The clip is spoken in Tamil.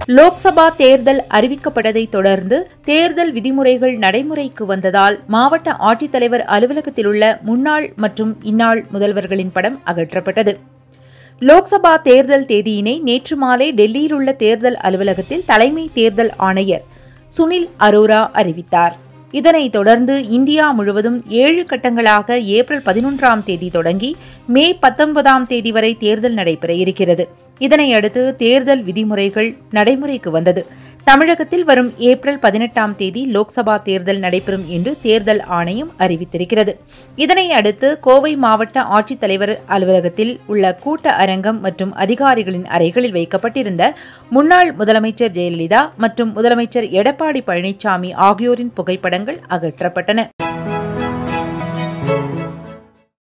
லோக்சபா தேர்தல் அறிவிக்கப்பட்டதை தொடர்ந்து தேர்தல் விதிமுறைகள் நடைமுறைக்கு வந்ததால் மாவட்ட ஆட்சித்தலைவர் அலுவலகத்தில் உள்ள முன்னாள் மற்றும் இந்நாள் முதல்வர்களின் படம் அகற்றப்பட்டது லோக்சபா தேர்தல் தேதியினை நேற்று மாலை டெல்லியில் உள்ள தேர்தல் அலுவலகத்தில் தலைமை தேர்தல் ஆணையர் சுனில் அரோரா அறிவித்தார் இதனைத் தொடர்ந்து இந்தியா முழுவதும் ஏழு கட்டங்களாக ஏப்ரல் பதினொன்றாம் தேதி தொடங்கி மே பத்தொன்பதாம் தேதி வரை தேர்தல் நடைபெற இருக்கிறது இதனையடுத்து தேர்தல் விதிமுறைகள் நடைமுறைக்கு வந்தது தமிழகத்தில் வரும் ஏப்ரல் பதினெட்டாம் தேதி லோக்சபா தேர்தல் நடைபெறும் என்று தேர்தல் ஆணையம் அறிவித்திருக்கிறது இதனை அடுத்து கோவை மாவட்ட ஆட்சித்தலைவர் அலுவலகத்தில் உள்ள கூட்ட அரங்கம் மற்றும் அதிகாரிகளின் அறைகளில் வைக்கப்பட்டிருந்த முன்னாள் முதலமைச்சர் ஜெயலலிதா மற்றும் முதலமைச்சர் எடப்பாடி பழனிசாமி ஆகியோரின் புகைப்படங்கள் அகற்றப்பட்டன